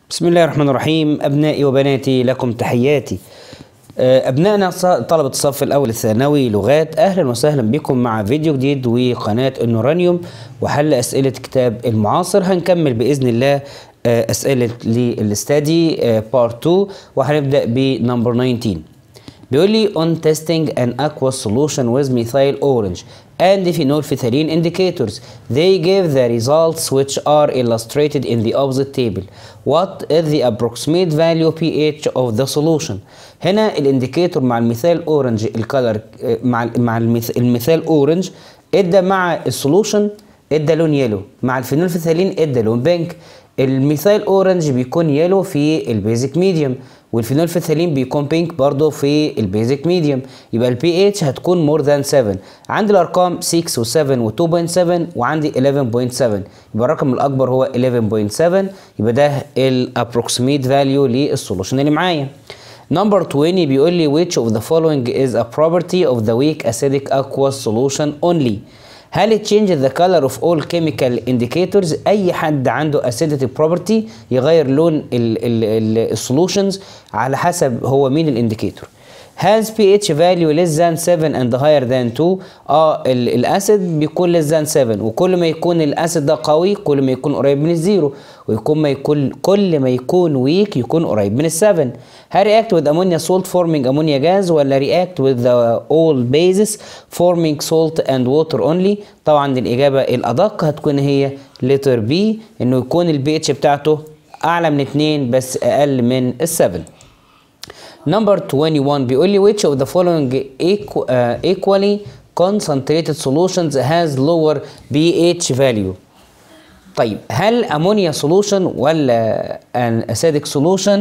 بسم الله الرحمن الرحيم أبنائي وبناتي لكم تحياتي آه، أبنائنا ص- طلبة الصف الأول الثانوي لغات أهلا وسهلا بكم مع فيديو جديد وقناة النورانيوم وحل أسئلة كتاب المعاصر هنكمل بإذن الله آه، أسئلة للاستادي بارت 2 وهنبدأ بنمبر 19 بيقول لي on testing an aqueous solution with methyl orange and phenolphthalein indicators they give the results which are illustrated in the opposite table what is the approximate value pH of the solution هنا الانديكيتور مع المثال اورنج الكالر مع ال- مع المث- المثال اورنج ادى مع السولوشن ادى لون يلو مع الفينولفثالين ادى لون بينك الميثايل اورنج بيكون يلو في البيزك ميديوم والفينولفثالين بيكون بينك برضه في البيزك ميديوم يبقى البي اتش هتكون مور ذان 7 عندي الارقام 6 و7 و2.7 وعندي 11.7 يبقى الرقم الاكبر هو 11.7 يبقى ده الابروكسيميت فاليو للسولوشن اللي معايا Number 20 بيقول لي which of the following is a property of the weak acidic aqueous solution only هل it changes the color of all chemical indicators اي حد عنده acidity property يغير لون ال ال ال السولوشنز على حسب هو مين الانديكيتور has pH value less than 7 and higher than 2 اه ال- الاسيد بيكون less than 7 وكل ما يكون الاسيد ده قوي كل ما يكون قريب من الزيرو ويكون ما يكون كل ما يكون ويك يكون قريب من السفن هل react with ammonia salt forming ammonia gas ولا react with the all bases forming salt and water only طبعا الاجابه الادق هتكون هي letter B انه يكون البي اتش بتاعته اعلى من 2 بس اقل من السفن Number 21 بيقول لي which of the following equ- uh, equally concentrated solutions has lower pH value طيب هل امونيا سولوشن ولا ان اسيدك سولوشن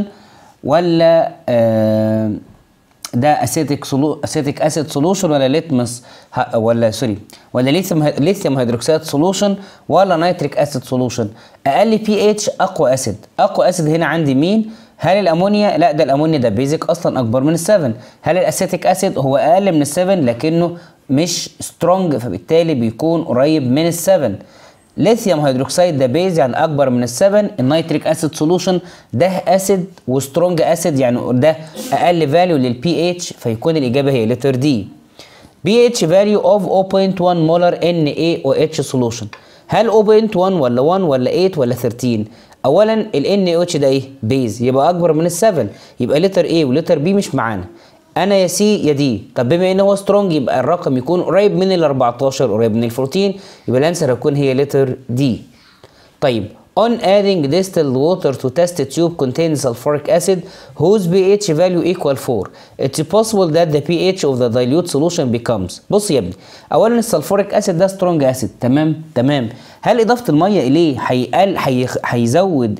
ولا آه ده اسيتيك سولو اسيتيك اسيد سولوشن ولا ليتمس ه- ولا سوري ولا ليثيوم ليثيوم هيدروكسيد سولوشن ولا نيتريك اسيد سولوشن اقل بي اتش اقوى اسيد اقوى اسيد هنا عندي مين هل الامونيا لا ده الامونيا ده بيزك اصلا اكبر من السفن هل الاسيتيك اسيد هو اقل من السفن لكنه مش سترونج فبالتالي بيكون قريب من السفن ليثيوم هيدروكسيد ده بيز يعني اكبر من السفن النيتريك اسيد سولوشن ده اسيد وسترونج اسيد يعني ده اقل فاليو للبي اتش فيكون الاجابه هي لتر دي بي اتش فاليو اوف 0.1 مولر ان اي او اتش سولوشن هل 0.1 ولا 1 ولا 8 ولا 13 اولا ال ان او اتش ده ايه بيز يبقى اكبر من السفن يبقى لتر اي ولتر بي مش معانا انا يا سي يا دي طب بما ان هو سترونج يبقى الرقم يكون قريب من ال 14 قريب من ال 14 يبقى الانسر هيكون هي لتر دي طيب on adding distilled water to test tube contains sulfuric acid whose pH value equal 4 it's possible that the pH of the dilute solution becomes بص يا ابني اولا السلفوريك اسيد ده سترونج اسيد تمام تمام هل اضافه الميه اليه هيقل هي- هيزود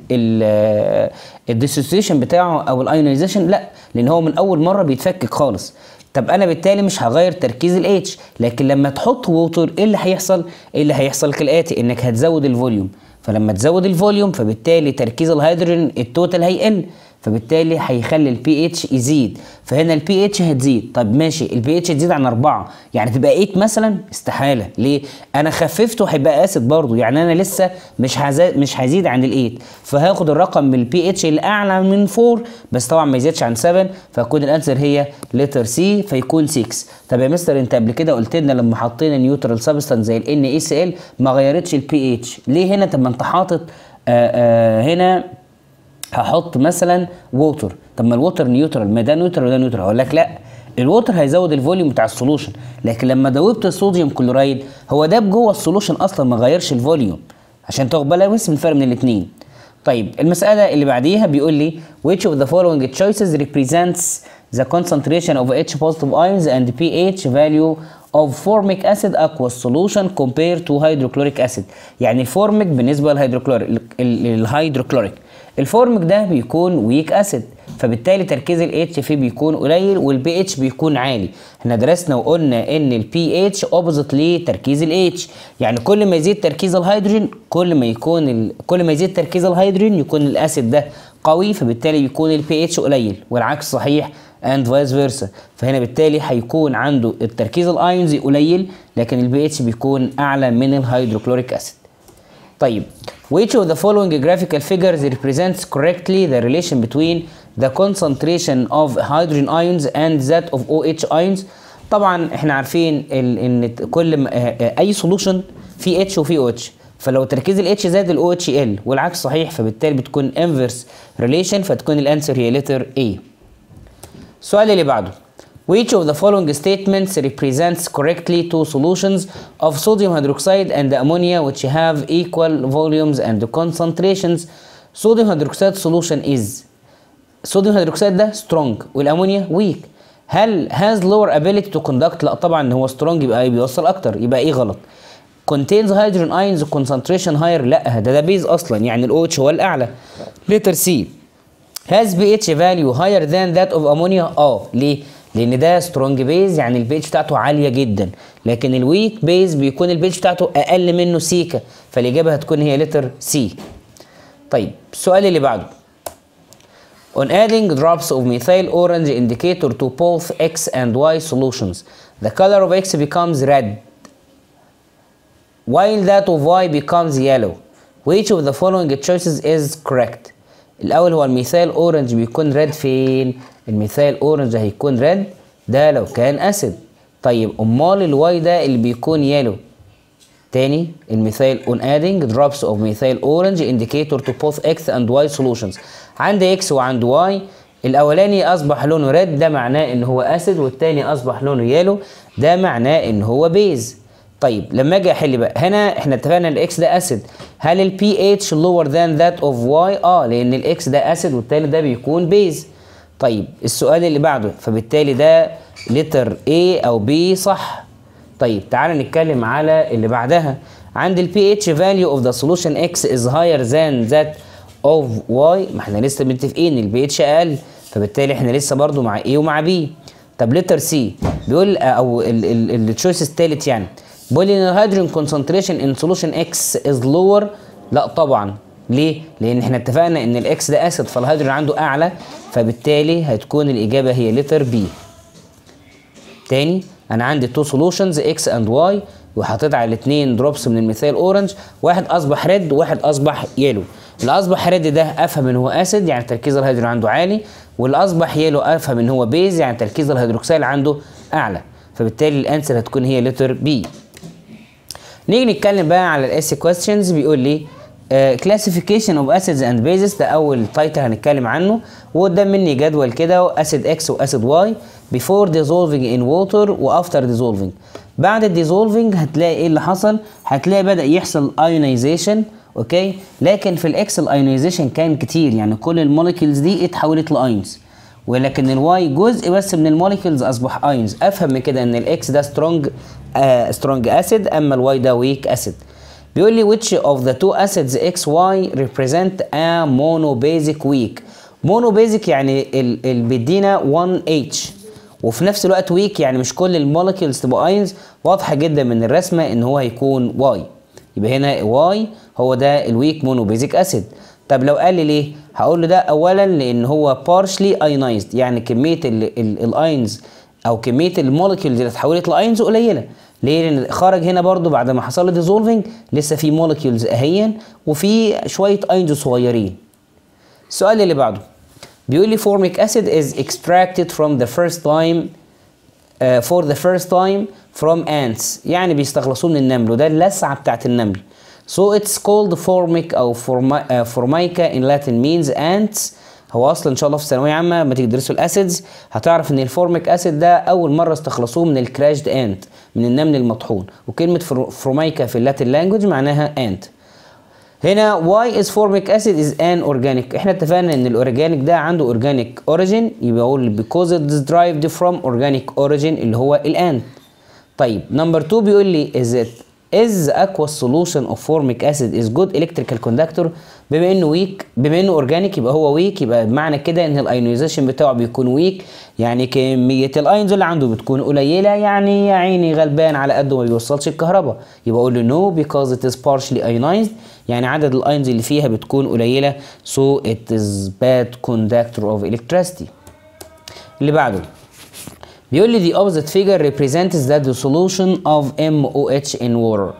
الديسوسيشن بتاعه او الايونيزيشن لا لان هو من اول مره بيتفكك خالص طب انا بالتالي مش هغير تركيز الاتش لكن لما تحط ووتر ايه اللي هيحصل ايه اللي هيحصل كالاتي انك هتزود الفوليوم فلما تزود الفوليوم فبالتالي تركيز الهيدروجين التوتال هيقل فبالتالي هيخلي البي اتش يزيد فهنا البي اتش هتزيد طب ماشي البي اتش تزيد عن 4 يعني تبقى 8 مثلا استحاله ليه انا خففته هيبقى اسيد برضو يعني انا لسه مش هزا... مش هزيد عن ال8 فهاخد الرقم من البي اتش الاعلى من 4 بس طبعا ما يزيدش عن 7 فيكون الانسر هي لتر سي فيكون 6 طب يا مستر انت قبل كده قلت لنا لما حطينا نيوترال سبستانس زي ال اي سي ال ما غيرتش البي اتش ليه هنا طب ما انت حاطط آآ آآ هنا هحط مثلا ووتر طب ما الووتر نيوترال ما ده نيوترال وده نيوترال هقول لك لا الووتر هيزود الفوليوم بتاع السولوشن لكن لما دوبت الصوديوم كلورايد هو داب جوه السولوشن اصلا ما غيرش الفوليوم عشان تاخد بالك بس من الفرق من الاثنين طيب المسألة اللي بعديها بيقول لي which of the following choices represents the concentration of H positive ions and pH value of formic acid aqueous solution compared to hydrochloric acid يعني الفورميك بالنسبة للهيدروكلوريك الهيدروكلوريك الفورميك ده بيكون ويك اسيد فبالتالي تركيز ال H فيه بيكون قليل والبي اتش بيكون عالي احنا درسنا وقلنا ان البي اتش اوبوزيت لتركيز ال H يعني كل ما يزيد تركيز الهيدروجين كل ما يكون ال... كل ما يزيد تركيز الهيدروجين يكون الاسيد ده قوي فبالتالي يكون البي اتش قليل والعكس صحيح اند فايس فيرسا فهنا بالتالي هيكون عنده التركيز الايونزي قليل لكن البي اتش بيكون اعلى من الهيدروكلوريك اسيد طيب Which of the following graphical figures represents correctly the relation between the concentration of hydrogen ions and that of OH ions طبعا احنا عارفين ال- ان كل ما- آه، آه، اي سولوشن فيه H وفيه OH فلو تركيز ال H زاد ال OH يقل والعكس صحيح فبالتالي بتكون inverse relation فتكون الانسر هي letter A السؤال اللي بعده Which of the following statements represents correctly two solutions of sodium hydroxide and ammonia which have equal volumes and concentrations? Sodium hydroxide solution is sodium hydroxide ده strong والامونيا weak. هل has lower ability to conduct؟ لا طبعا هو strong يبقى بيوصل اكتر يبقى ايه غلط؟ contains hydrogen ions concentration higher لا ده ده بيز اصلا يعني ال OH هو الاعلى. letter C has pH value higher than that of ammonia اه ليه لان ده سترونج بيز يعني البي اتش بتاعته عاليه جدا لكن الويك بيز بيكون البي اتش بتاعته اقل منه سيكا فالاجابه هتكون هي لتر سي طيب السؤال اللي بعده On adding drops of methyl orange indicator to both X and Y solutions, the color of X becomes red, while that of Y becomes yellow. Which of the following choices is correct? الأول هو الميثايل أورنج بيكون ريد فين؟ الميثايل أورنج هيكون ريد ده لو كان أسيد. طيب أمال الواي ده اللي بيكون يلو تاني الميثايل on adding drops of methyl orange indicator to both X and Y solutions عند X وعند Y الأولاني أصبح لونه ريد ده معناه إن هو أسيد والتاني أصبح لونه يلو ده معناه إن هو بيز طيب لما أجي أحل بقى هنا إحنا اتفقنا إن الإكس ده أسيد هل ال pH lower than that of Y؟ آه لأن الإكس ده أسيد والتاني ده بيكون بيز طيب السؤال اللي بعده فبالتالي ده لتر A أو B صح طيب تعالى نتكلم على اللي بعدها عند ال pH value of the solution X is higher than that of Y ما احنا لسه متفقين ال pH اقل فبالتالي احنا لسه برضو مع A ومع B طب لتر C بيقول او التشويس الثالث يعني بيقول ان الهيدروجين concentration in solution X is lower لا طبعا ليه؟ لان احنا اتفقنا ان الاكس ده اسيد فالهيدروجين عنده اعلى فبالتالي هتكون الاجابه هي لتر بي تاني انا عندي تو سولوشنز اكس اند واي وحطيت على الاثنين دروبس من الميثايل اورنج واحد اصبح ريد وواحد اصبح يلو اللي اصبح ريد ده افهم ان هو اسيد يعني تركيز الهيدروجين عنده عالي واللي اصبح يلو افهم ان هو بيز يعني تركيز الهيدروكسيل عنده اعلى فبالتالي الانسر هتكون هي لتر بي نيجي نتكلم بقى على الاس كويستشنز بيقول لي كلاسيفيكيشن اوف اسيدز اند بيزز ده اول تايتل هنتكلم عنه وقدام مني جدول كده اسيد اكس واسيد واي before dissolving in water وافتر dissolving بعد الديزولفنج هتلاقي ايه اللي حصل هتلاقي بدا يحصل ايونيزيشن اوكي لكن في الاكس الايونيزيشن كان كتير يعني كل الموليكيولز دي اتحولت لايونز ولكن الواي جزء بس من الموليكيولز اصبح ايونز افهم من كده ان الاكس ده سترونج سترونج اسيد اما الواي ده ويك اسيد بيقول لي which of the two acids XY represent a monobasic weak monobasic يعني ال ال بيدينا 1H وفي نفس الوقت ويك يعني مش كل المولكيولز تبقى اينز واضحه جدا من الرسمه ان هو هيكون واي يبقى هنا واي هو ده الويك مونوبيزيك اسيد طب لو قال لي ليه هقول له ده اولا لان هو partially ionized يعني كميه الاينز او كميه المولكيولز اللي اتحولت لاينز قليله ليه لان خرج هنا برضو بعد ما حصل له ديزولفنج لسه في مولكيولز اهيا وفي شويه اينز صغيرين السؤال اللي بعده بيقول لي formic acid is extracted from the first time uh, for the first time from ants يعني بيستخلصوه من النمل وده اللسعة بتاعت النمل so it's called formic أو formi uh, formica in Latin means ants هو اصلا ان شاء الله في ثانويه عامه لما تيجي تدرسوا الاسيدز هتعرف ان الفورميك اسيد ده اول مره استخلصوه من الكراشد انت من النمل المطحون وكلمه فرومايكا في اللاتين لانجوج معناها انت هنا why is formic acid is an organic احنا اتفقنا ان الاورجانيك ده عنده organic origin يبقى اقول because it is derived from organic origin اللي هو الان طيب نمبر 2 بيقول لي is it is aqueous solution of formic acid is good electrical conductor بما انه ويك بما انه اورجانيك يبقى هو ويك يبقى بمعنى كده ان الايونيزيشن بتاعه بيكون ويك يعني كميه الايونز اللي عنده بتكون قليله يعني يا عيني غلبان على قده ما بيوصلش الكهرباء يبقى اقول له نو because it is partially ionized يعني عدد الايونز اللي فيها بتكون قليله so it is bad conductor of electricity اللي بعده بيقول لي the opposite figure represents that the solution of MOH in water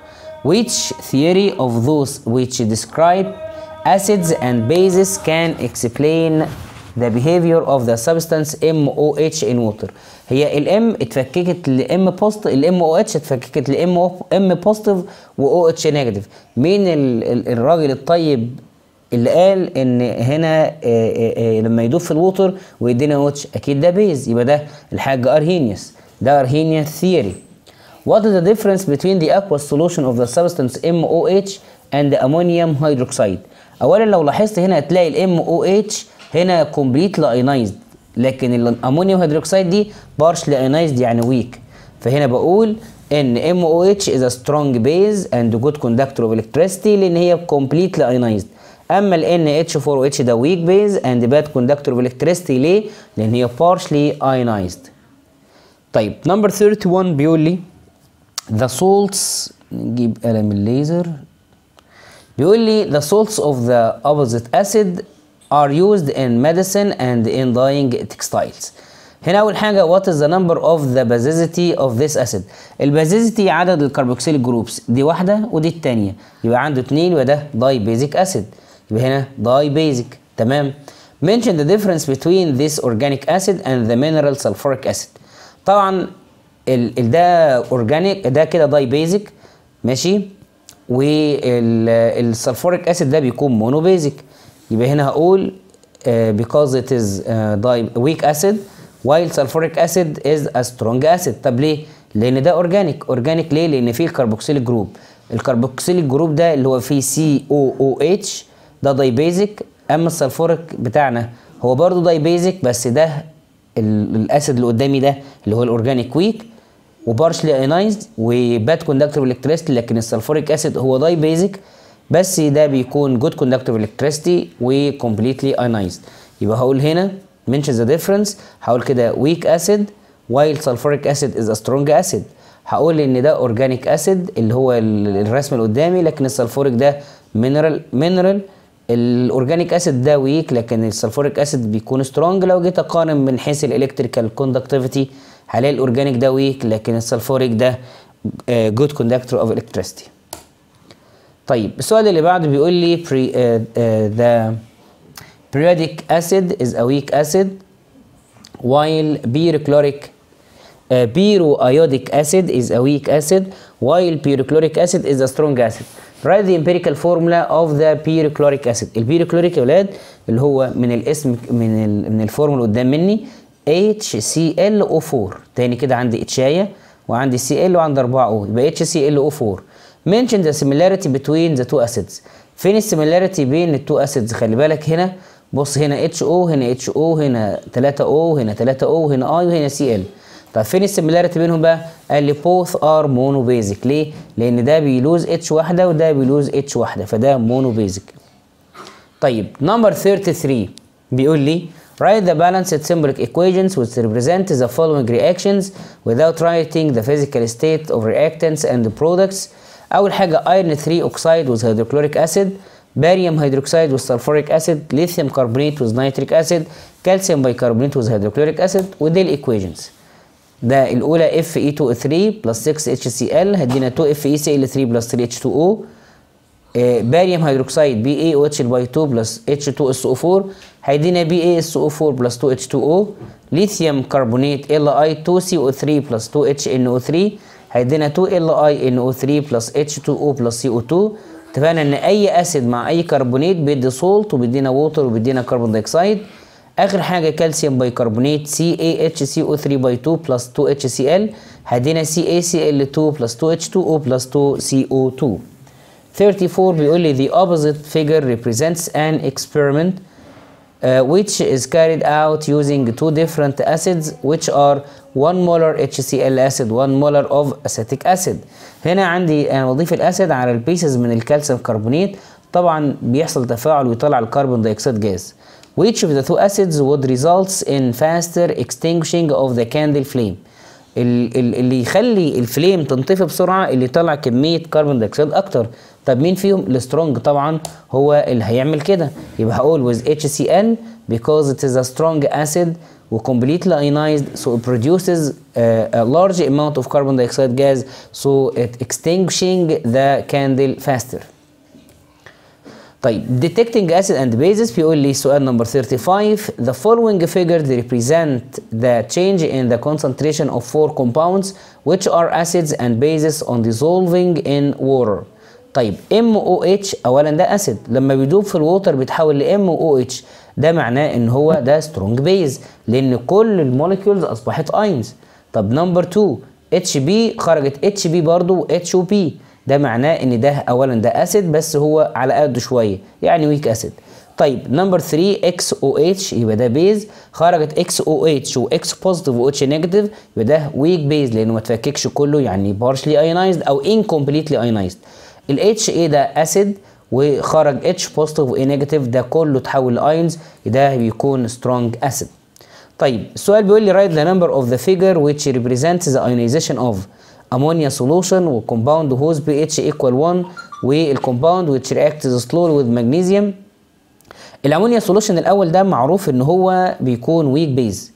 which theory of those which describe acids and bases can explain the behavior of the substance MOH in water هي الام اتفككت لام بوزيتيف الام او اتش اتفككت لام ام بوزيتيف و اتش نيجاتيف مين ال ال الراجل الطيب اللي قال ان هنا آآ آآ لما يدوب في الووتر ويدينا او اتش اكيد ده بيز يبقى ده الحاج ارهينيوس ده ارهينيوس ثيوري What is the difference between the aqueous solution of the substance MOH and the ammonium hydroxide؟ أولا لو لاحظت هنا هتلاقي ال MOH هنا completely ionized لكن الامونيوم هيدروكسيد دي partially ionized يعني weak فهنا بقول ان MOH is a strong base and good conductor of electricity لان هي completely ionized اما ال NH4OH ده weak base and bad conductor of electricity ليه؟ لان هي partially ionized طيب نمبر 31 بيقول لي the salts نجيب قلم الليزر بيقول لي the salts of the opposite acid are used in medicine and in dyeing textiles هنا اول حاجه what is the number of the basicity of this acid البازيزيتي عدد الكربوكسيل جروبس دي واحده ودي الثانيه يبقى عنده اثنين يبقى ده داي بيزك اسيد يبقى هنا داي بيزك تمام mention the difference between this organic acid and the mineral sulfuric acid طبعا ال, ال ده اورجانيك ده كده داي بيزك ماشي والسلفوريك اسيد ده بيكون مونو بيزك يبقى هنا هقول uh, because it is uh, weak acid while sulfuric acid is a strong acid طب ليه؟ لأن ده أورجانيك أورجانيك ليه؟ لأن فيه الكربوكسيل جروب الكربوكسيل جروب ده اللي هو فيه سي او او اتش ده داي بيزك أما السلفوريك بتاعنا هو برضه داي بيزك بس ده الاسيد اللي قدامي ده اللي هو الاورجانيك ويك وبارشلي ايونايزد وباد كوندكتور الكتريستي لكن السلفوريك اسيد هو داي بيزك بس ده بيكون جود كوندكتور الكتريستي وكومبليتلي ايونايزد يبقى هقول هنا mention the difference هقول كده weak acid while sulfuric acid is a strong acid هقول ان ده اورجانيك اسيد اللي هو الرسم اللي قدامي لكن السلفوريك ده مينرال مينرال الاورجانيك اسيد ده ويك لكن السلفوريك اسيد بيكون سترونج لو جيت اقارن من حيث الالكتريكال كوندكتيفيتي هلاقي الاورجانيك ده ويك لكن السلفوريك ده جود كوندكتور اوف الكتريستي طيب السؤال اللي بعده بيقول لي pre, uh, uh, the periodic acid is a weak acid while pyrochloric uh, pyroiodic acid is a weak acid while pyrochloric acid is a strong acid write the empirical formula of the pyrochloric acid البيروكلوريك يا ولاد اللي هو من الاسم من ال من الفورمولا قدام مني HClO4 تاني كده عندي اتشايه وعندي Cl وعندي 4 O يبقى HClO4 mention the similarity between the two acids فين السيميلاريتي بين التو اسيدز خلي بالك هنا بص هنا اتش او هنا اتش او هنا 3 او هنا 3 او هنا اي وهنا سي ال طب فين السيميلاريتي بينهم بقى قال لي both are mono basic ليه لان ده بيلوز اتش واحده وده بيلوز اتش واحده فده مونو بيزك طيب نمبر 33 بيقول لي Write the balanced symbolic equations which represent the following reactions without writing the physical state of reactants and the products. أول حاجة iron 3 oxide with hydrochloric acid, barium hydroxide with sulfuric acid, lithium carbonate with nitric acid, calcium bicarbonate with hydrochloric acid ودي الايكويشنز. ده الأولى Fe2O3 plus 6HCl هدينا 2FeCl3 plus 3H2O باريوم هيدروكسيد بي اي او اتش باي 2 بلس اتش 2 اس او 4 هيدينا بي اي اس او 4 بلس 2 اتش 2 او ليثيوم كربونات ال اي 2 سي او 3 بلس 2 اتش ان او 3 هيدينا 2 ال اي ان او 3 بلس اتش 2 او بلس سي او 2 اتفقنا ان اي اسيد مع اي كربونات بيدي سولت وبيدينا ووتر وبيدينا كربون دايوكسيد اخر حاجه كالسيوم بايكربونات سي اي اتش سي او 3 باي 2 بلس 2 اتش سي ال هيدينا سي اي سي ال 2 بلس 2 اتش 2 او بلس 2 سي او 2 34 بيقول لي the opposite figure represents an experiment uh, which is carried out using two different acids which are 1 molar HCl acid 1 molar of acetic acid هنا عندي انا بضيف الاسيد على البيسز من الكالسيوم كربونات طبعا بيحصل تفاعل ويطلع الكربون دايوكسيد جاز which of the two acids would results in faster extinguishing of the candle flame اللي يخلي الفليم تنطفي بسرعه اللي يطلع كميه كربون دايوكسيد اكتر طب مين فيهم السترونج طبعا هو اللي هيعمل كده يبقى هقول with HCl because it is a strong acid و completely ionized so it produces uh, a large amount of carbon dioxide gas so it extinguishing the candle faster طيب detecting acid and bases بيقول لي سؤال نمبر 35 the following figures represent the change in the concentration of four compounds which are acids and bases on dissolving in water طيب MOH اولا ده اسيد لما بيدوب في الووتر بيتحول ل MOH ده معناه ان هو ده سترونج بيز لان كل الموليكيولز اصبحت اينز طب نمبر 2 HB خرجت HB برضو HOP ده معناه ان ده اولا ده اسيد بس هو على قده شويه يعني ويك اسيد طيب نمبر 3 اكس او اتش يبقى ده بيز خرجت اكس او اتش واكس بوزيتيف و اتش نيجاتيف يبقى ده ويك بيز لانه ما تفككش كله يعني بارشلي ايونايزد او انكمبليتلي ايونايزد الاتش ايه ده اسيد وخرج اتش بوزيتيف واي نيجاتيف ده كله تحول لاينز ده بيكون سترونج اسيد طيب السؤال بيقول لي write the number of the figure which represents the ionization of ammonia solution وcompound whose pH equal 1 والcompound which reacts slowly with magnesium الامونيا سولوشن الاول ده معروف ان هو بيكون ويك بيز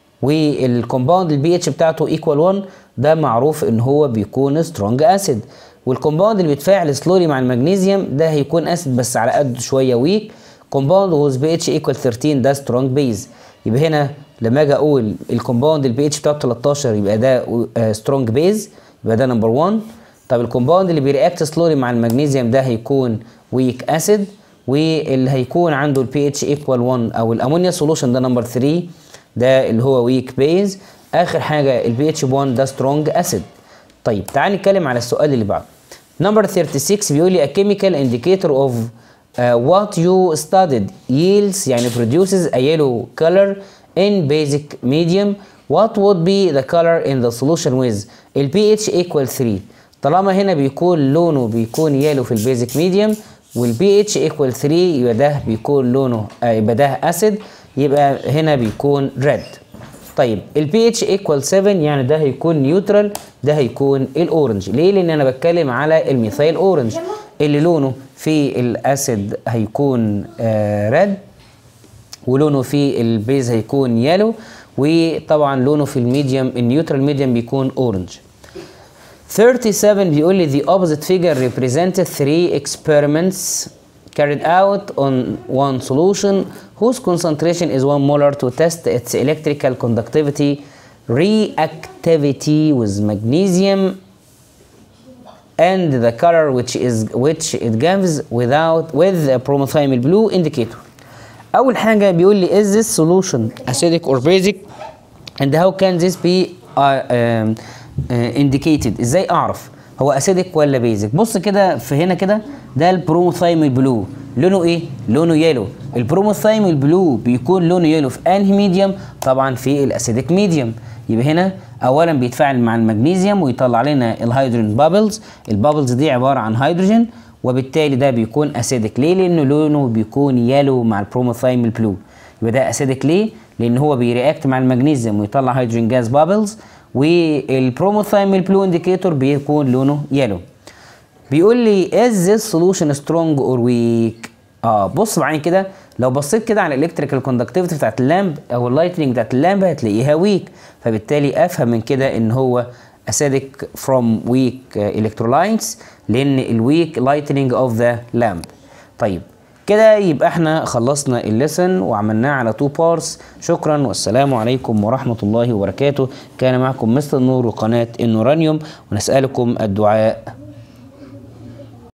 والكومباوند البي اتش بتاعته ايكوال 1 ده معروف ان هو بيكون سترونج اسيد والكومباوند اللي بيتفاعل سلولي مع المغنيسيوم ده هيكون اسيد بس على قد شويه ويك كومباوند ووز بي اتش ايكوال 13 ده سترونج بيز يبقى هنا لما اجي اقول الكومباوند البي اتش بتاعته 13 يبقى ده سترونج بيز يبقى ده نمبر 1 طب الكومباوند اللي بيرياكت سلولي مع المغنيسيوم ده هيكون ويك اسيد واللي هيكون عنده البي اتش ايكوال 1 او الامونيا سولوشن ده نمبر 3 ده اللي هو ويك بيز اخر حاجه البي اتش 1 ده سترونج اسيد طيب تعال نتكلم على السؤال اللي بعده نمبر 36 بيقول لي a chemical indicator of uh, what you studied yields يعني produces a yellow color in basic medium what would be the color in the solution with ال pH equal 3 طالما هنا بيكون لونه بيكون يالو في البيزك ميديوم والبي اتش ايكوال 3 يبقى ده بيكون لونه آه يبقى ده اسيد يبقى هنا بيكون ريد طيب البي اتش ايكوال 7 يعني ده هيكون نيوترال ده هيكون الاورنج ليه لان انا بتكلم على الميثايل اورنج اللي لونه في الاسيد هيكون آه ريد ولونه في البيز هيكون يالو وطبعا لونه في الميديوم النيوترال ميديوم بيكون اورنج 37 بيقول لي the opposite figure represented three experiments carried out on one solution whose concentration is 1 molar to test its electrical conductivity reactivity with magnesium and the color which is which it gives without with a promethyl blue indicator اول حاجه بيقول لي is this solution acidic or basic and how can this be uh, um, انديكيتد ازاي اعرف هو اسيدك ولا بيزك بص كده في هنا كده ده البروموثايمل بلو لونه ايه لونه يلو البروموثايمل بلو بيكون لونه يلو في انهي ميديوم طبعا في الاسيدك ميديوم يبقى هنا اولا بيتفاعل مع المغنيسيوم ويطلع لنا الهيدروجين بابلز البابلز دي عباره عن هيدروجين وبالتالي ده بيكون اسيدك ليه لانه لونه بيكون يلو مع البروموثايمل بلو يبقى ده اسيدك ليه لان هو بيرياكت مع المغنيسيوم ويطلع هيدروجين جاز بابلز والبروموثايمل بلو انديكيتور بيكون لونه يلو بيقول لي is this solution strong or weak اه بص معايا كده لو بصيت كده على الالكتريكال كوندكتيفيتي بتاعت اللامب او اللايتنج بتاعت اللامب هتلاقيها ويك فبالتالي افهم من كده ان هو acidic from weak electrolytes لان الويك lightning of the lamp طيب كده يبقى احنا خلصنا الليسن وعملناه على تو بارس شكرا والسلام عليكم ورحمة الله وبركاته كان معكم مستر نور وقناة النورانيوم ونسألكم الدعاء